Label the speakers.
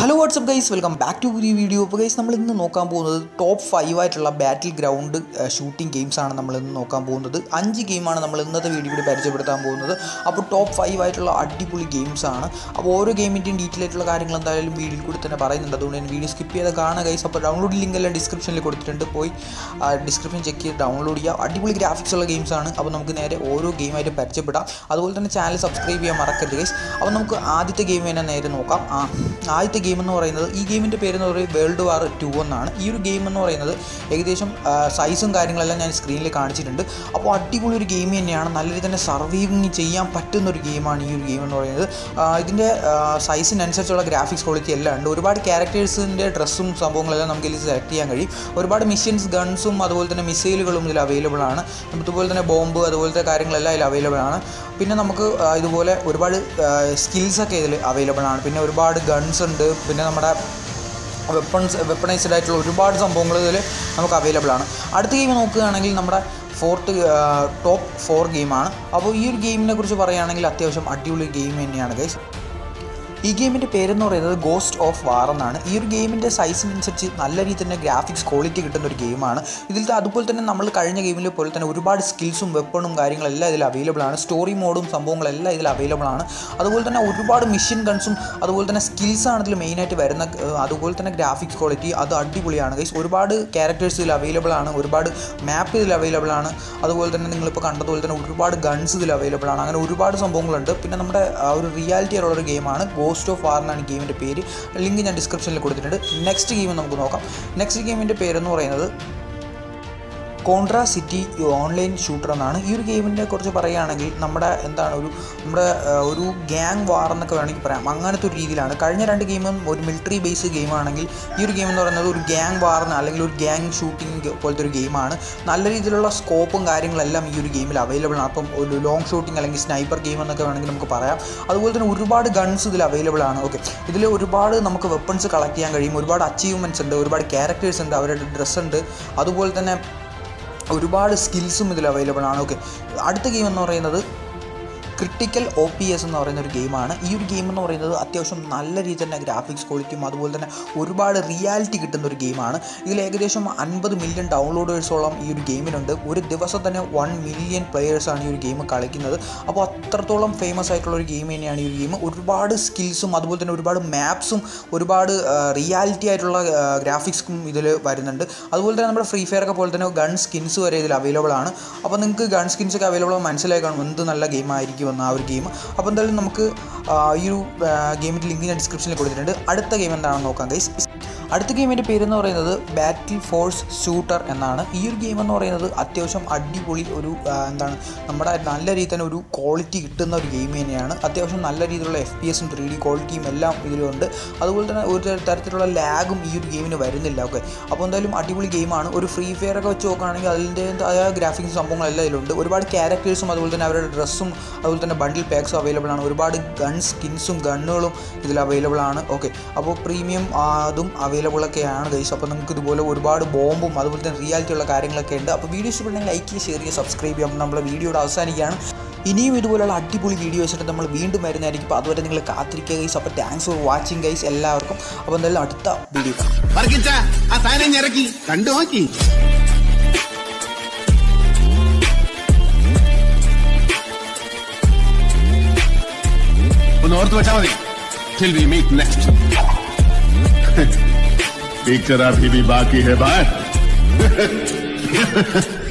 Speaker 1: hello what's up guys welcome back to പുതിയ video അപ്പോൾ guys നമ്മൾ ഇന്ന് നോക്കാൻ പോകുന്നത് ടോപ്പ് ഫൈവ് ആയിട്ടുള്ള ബാറ്റിൽ ഗ്രൗണ്ട് ഷൂട്ടിംഗ് ഗെയിംസ് ആണ് നമ്മൾ ഇന്ന് നോക്കാൻ പോകുന്നത് അഞ്ച് ഗെയിമാണ് നമ്മൾ ഇന്നത്തെ വീഡിയോയിൽ പരിചയപ്പെടുത്താൻ പോകുന്നത് അപ്പോൾ ടോപ്പ് ഫൈവ് ആയിട്ടുള്ള അടിപൊളി ഗെയിംസ് ആണ് അപ്പോൾ ഓരോ ഗെയിമിൻ്റെയും ഡീറ്റെയിൽ ആയിട്ടുള്ള കാര്യങ്ങൾ എന്തായാലും വീഡിയോയിൽ കൂടി തന്നെ പറയുന്നുണ്ട് അതുകൊണ്ട് തന്നെ വീഡിയോ സ്കിപ്പ് ചെയ്ത് കാണുക ഗൈസ് അപ്പോൾ ഡൗൺലോഡ് ലിങ്ക് എല്ലാം ഡിസ്ക്രിപ്ഷനിൽ കൊടുത്തിട്ടുണ്ട് പോയി ഡിസ്ക്രിപ്ഷൻ ചെക്ക് ചെയ്ത് ഡൗൺലോഡ് ചെയ്യുക അടിപൊളി ഗ്രാഫിക്സ് ഉള്ള ഗെയിംസ് ആണ് അപ്പോൾ നമുക്ക് നേരെ ഓരോ ഗെയിമായിട്ട് പരിചയപ്പെടാം അതുപോലെ തന്നെ ചാനൽ സബ്സ്ക്രൈബ് ചെയ്യാൻ മറക്കരുത് ഗൈസ് അപ്പോൾ നമുക്ക് ആദ്യത്തെ ഗെയിം തന്നെ നേരെ നോക്കാം ആ, ആദ്യത്തെ ഗെയിം എന്ന് പറയുന്നത് ഈ ഗെയിമിൻ്റെ പേര് എന്ന് പറയുന്നത് വേൾഡ് വാർ ടു എന്നാണ് ഈ ഒരു ഗെയിം എന്ന് പറയുന്നത് ഏകദേശം സൈസും കാര്യങ്ങളെല്ലാം ഞാൻ സ്ക്രീനിൽ കാണിച്ചിട്ടുണ്ട് അപ്പോൾ അടിപൊളി ഒരു ഗെയിം തന്നെയാണ് നല്ല രീതിയിൽ തന്നെ സർവൈവിങ് ചെയ്യാൻ പറ്റുന്ന ഒരു ഗെയിമാണ് ഈ ഒരു ഗെയിം എന്ന് പറയുന്നത് ആ, ഇതിൻ്റെ സൈസിനനുസരിച്ചുള്ള ഗ്രാഫിക്സ് ക്വാളിറ്റി എല്ലാം ഉണ്ട് ഒരുപാട് ക്യാരക്ടേഴ്സിൻ്റെ ഡ്രസ്സും സംഭവങ്ങളെല്ലാം നമുക്ക് ഇതിൽ സെലക്ട് ചെയ്യാൻ കഴിയും ഒരുപാട് മിഷൻസ് ഗൺസും അതുപോലെ തന്നെ മിസൈലുകളും ഇതിൽ അവൈലബിൾ ആണ് അതുപോലെ തന്നെ ബോംബ് അതുപോലത്തെ കാര്യങ്ങളെല്ലാം ഇതിൽ അവൈലബിൾ ആണ് പിന്നെ നമുക്ക് ആ, ഇതുപോലെ ഒരുപാട് സ്കിൽസൊക്കെ ഇതിൽ അവൈലബിൾ ആണ് പിന്നെ ഒരുപാട് ഗൺസ് ഉണ്ട് പിന്നെ നമ്മുടെ വെപ്പൺസ് വെപ്പണൈസ്ഡ് ആയിട്ടുള്ള ഒരുപാട് സംഭവങ്ങൾ ഇതിൽ നമുക്ക് അവൈലബിൾ ആണ് അടുത്ത ഗെയിം നോക്കുകയാണെങ്കിൽ നമ്മുടെ ഫോർത്ത് ടോപ്പ് ഫോർ ഗെയിമാണ് അപ്പോൾ ഈ ഒരു ഗെയിമിനെ കുറിച്ച് പറയുകയാണെങ്കിൽ അത്യാവശ്യം അടിപൊളി ഗെയിം തന്നെയാണ് ഗൈസ് ഈ ഗെയിമിൻ്റെ പേരെന്ന് പറയുന്നത് ഗോസ്റ്റ് ഓഫ് വാർ എന്നാണ് ഈ ഒരു ഗെയിമിൻ്റെ സൈസിനനുസരിച്ച് നല്ല രീതിയിൽ തന്നെ ഗ്രാഫിക്സ് ക്വാളിറ്റി കിട്ടുന്ന ഒരു ഗെയിമാണ് ഇതിലത്തെ അതുപോലെ തന്നെ നമ്മൾ കഴിഞ്ഞ ഗെയിമിലെ പോലെ തന്നെ ഒരുപാട് സ്കിൽസും വെപ്പണും കാര്യങ്ങളെല്ലാം ഇതിൽ അവൈലബിൾ ആണ് സ്റ്റോറി മോഡും സംഭവങ്ങളെല്ലാം ഇതിൽ അവൈലബിൾ ആണ് അതുപോലെ തന്നെ ഒരുപാട് മിഷൻ ഗൺസും അതുപോലെ തന്നെ സ്കിൽസാണ് ഇതിൽ മെയിനായിട്ട് വരുന്ന ഏഹ് അതുപോലെ തന്നെ ഗ്രാഫിക്സ് ക്വാളിറ്റി അത് അടിപൊളിയാണ് ഗൈസ് ഒരുപാട് ക്യാരക്ടേഴ്സ് ഇതിൽ അവൈലബിൾ ആണ് ഒരുപാട് മാപ്പ് ഇതിൽ അവൈലബിൾ ആണ് അതുപോലെ തന്നെ നിങ്ങളിപ്പോൾ കണ്ടതുപോലെ തന്നെ ഒരുപാട് ഗൺസ് ഇതിൽ അവൈലബിൾ ആണ് അങ്ങനെ ഒരുപാട് സംഭവങ്ങളുണ്ട് പിന്നെ നമ്മുടെ ആ ഒരു റിയാലിറ്റി ഉള്ള ഒരു ഗെയിമാണ് ഗോസ്റ്റ് ഓഫ് വാർ എന്നാണ് ഗെയിമിൻ്റെ പേര് ലിങ്ക് ഞാൻ ഡിസ്ക്രിപ്ഷനിൽ കൊടുത്തിട്ടുണ്ട് നെക്സ്റ്റ് ഗെയിം നമുക്ക് നോക്കാം നെക്സ്റ്റ് ഗെയിമിൻ്റെ പേരെന്ന് പറയുന്നത് കോൺട്ര സിറ്റി ഓൺലൈൻ ഷൂട്ടർ എന്നാണ് ഈ ഒരു ഗെയിമിനെ കുറിച്ച് പറയുകയാണെങ്കിൽ നമ്മുടെ എന്താണ് ഒരു നമ്മുടെ ആ, ഒരു ഗ്യാങ് വാർ എന്നൊക്കെ വേണമെങ്കിൽ പറയാം അങ്ങനത്തെ ഒരു രീതിയിലാണ് കഴിഞ്ഞ രണ്ട് ഗെയിമും ഒരു മിലിറ്ററി ബേസ് ഗെയിമാണെങ്കിൽ ഈ ഒരു ഗെയിം എന്ന് പറയുന്നത് ഒരു ഗ്യാങ് വാറിന് അല്ലെങ്കിൽ ഒരു ഗ്യാങ് ഷൂട്ടിംഗ് പോലത്തെ ഒരു ഗെയിമാണ് നല്ല രീതിയിലുള്ള സ്കോപ്പും കാര്യങ്ങളെല്ലാം ഈ ഒരു ഗെയിമിൽ അവൈലബിൾ ആണ് അപ്പം ഒരു ലോങ് ഷൂട്ടിംഗ് അല്ലെങ്കിൽ സ്നൈപ്പർ ഗെയിം എന്നൊക്കെ വേണമെങ്കിൽ നമുക്ക് പറയാം അതുപോലെ തന്നെ ഒരുപാട് ഗൺസ് ഇതിൽ അവൈലബിൾ ആണ് ഓക്കെ ഇതിൽ ഒരുപാട് നമുക്ക് വെപ്പൺസ് കളക്ട് ചെയ്യാൻ കഴിയും ഒരുപാട് അച്ചീവ്മെൻറ്റ്സ് ഉണ്ട് ഒരുപാട് ക്യാരക്ടേഴ്സ് ഉണ്ട് അവരുടെ ഡ്രസ്സ് ഉണ്ട് അതുപോലെ തന്നെ ഒരുപാട് സ്കിൽസും ഇതിൽ അവൈലബിൾ ആണ് ഓക്കെ അടുത്ത ഗെയിം എന്ന് പറയുന്നത് ക്രിട്ടിക്കൽ ഒ പി എസ് എന്ന് പറയുന്ന ഒരു ഗെയിമാണ് ഈ ഒരു ഗെയിം എന്ന് പറയുന്നത് അത്യാവശ്യം നല്ല രീതിയിൽ തന്നെ ഗ്രാഫിക്സ് ക്വാളിറ്റിയും അതുപോലെ തന്നെ ഒരുപാട് റിയാലിറ്റി കിട്ടുന്ന ഒരു ഗെയിമാണ് ഇതിൽ ഏകദേശം അൻപത് മില്യൺ ഡൗൺലോഡേഴ്സോളം ഈ ഒരു ഗെയിമിനുണ്ട് ഒരു ദിവസം തന്നെ വൺ മില്യൺ പ്ലെയേഴ്സാണ് ഈ ഒരു ഗെയിം കളിക്കുന്നത് അപ്പോൾ അത്രത്തോളം ഫേമസ് ആയിട്ടുള്ള ഒരു ഗെയിം തന്നെയാണ് ഈ ഒരു ഗെയിം ഒരുപാട് സ്കിൽസും അതുപോലെ തന്നെ ഒരുപാട് മാപ്സും ഒരുപാട് റിയാലിറ്റി ആയിട്ടുള്ള ഗ്രാഫിക്സും ഇതിൽ വരുന്നുണ്ട് അതുപോലെ തന്നെ നമ്മുടെ ഫ്രീ ഫയർ ഒക്കെ പോലെ തന്നെ ഗൺ സ്കിൻസ് വരെ ഇതിൽ അവൈലബിൾ ആണ് അപ്പോൾ നിങ്ങൾക്ക് ഗൺ സ്കിൻസ് ഒക്കെ അവൈലബിൾ മനസ്സിലായി കാണും എന്ത് നല്ല ഗെയിം ആയിരിക്കും എന്ന് ആ ഒരു ഗെയിം അപ്പോൾ എന്തായാലും നമുക്ക് ആ, ഈ ഒരു ഗെയിമിൻ്റെ ലിങ്ക് ഞാൻ ഡിസ്ക്രിപ്ഷനിൽ കൊടുത്തിട്ടുണ്ട് അടുത്ത ഗെയിം എന്താണെന്ന് നോക്കാം ഗൈസ് അടുത്ത ഗെയിമിൻ്റെ പേരെന്ന് പറയുന്നത് ബാറ്റിൽ ഫോഴ്സ് ഷൂട്ടർ എന്നാണ് ഈ ഒരു ഗെയിം എന്ന് പറയുന്നത് അത്യാവശ്യം അടിപൊളി ഒരു ആ, എന്താണ് നമ്മുടെ നല്ല രീതിയിൽ തന്നെ ഒരു ക്വാളിറ്റി കിട്ടുന്ന ഒരു ഗെയിം തന്നെയാണ് അത്യാവശ്യം നല്ല രീതിയിലുള്ള എഫ് പി എസും ത്രീ ഡി ക്വാളിറ്റിയും എല്ലാം ഇതിലുണ്ട് അതുപോലെ തന്നെ ഒരു തരത്തിലുള്ള ലാഗും ഈ ഒരു ഗെയിമിന് വരുന്നില്ല ഓക്കെ അപ്പോൾ എന്തായാലും അടിപൊളി ഗെയിമാണ് ഒരു ഫ്രീ ഫയർ ഒക്കെ വെച്ച് നോക്കുകയാണെങ്കിൽ അതിൻ്റെതായ ഗ്രാഫിക്സ് സംഭവങ്ങളെല്ലാം ഇതിലുണ്ട് ഒരുപാട് ക്യാരക്ടേഴ്സും അതുപോലെ തന്നെ അവരുടെ ഡ്രസ്സും അതുപോലെ തന്നെ ബണ്ടിൽ പാക്സും അവൈലബിൾ ആണ് ഒരുപാട് ഗൺ സ്കിൻസും ഗണ്ണുകളും ഇതിൽ അവൈലബിൾ ആണ് ഓക്കെ അപ്പോൾ പ്രീമിയം അതും അവൈലബിൾ ഒക്കെയാണ് ഗൈസ് അപ്പോൾ നിങ്ങൾക്ക് ഇതുപോലെ ഒരുപാട് ബോംബും അതുപോലെ തന്നെ റിയാലിറ്റി ഉള്ള കാര്യങ്ങളൊക്കെ ഉണ്ട് അപ്പോൾ വീഡിയോ ഇഷ്ടപ്പെടുന്നെങ്കിൽ ലൈക്ക് ചെയ്യുക ഷെയർ ചെയ്യുക സബ്സ്ക്രൈബ് ചെയ്യാം നമ്മളെ വീഡിയോയുടെ അവസാനിക്കുകയാണ് ഇനിയും ഇതുപോലുള്ള അടിപൊളി വീഡിയോസ് ആയിട്ട് നമ്മൾ വീണ്ടും വരുന്നതായിരിക്കും അപ്പോൾ അതുവരെ നിങ്ങൾ കാത്തിരിക്കുക ഗൈസ് അപ്പോൾ താങ്ക്സ് ഫോർ വാച്ചിങ് ഗൈസ് എല്ലാവർക്കും അപ്പോൾ എന്തായാലും അടുത്ത വീഡിയോ കാണാം
Speaker 2: വർക്കിച്ച ആ സാധനം ഇറക്കി കണ്ടു നോക്കി ഒന്ന് ഓർത്ത് വെച്ചാൽ മതി till we meet next picture अभी भी बाकी है बाय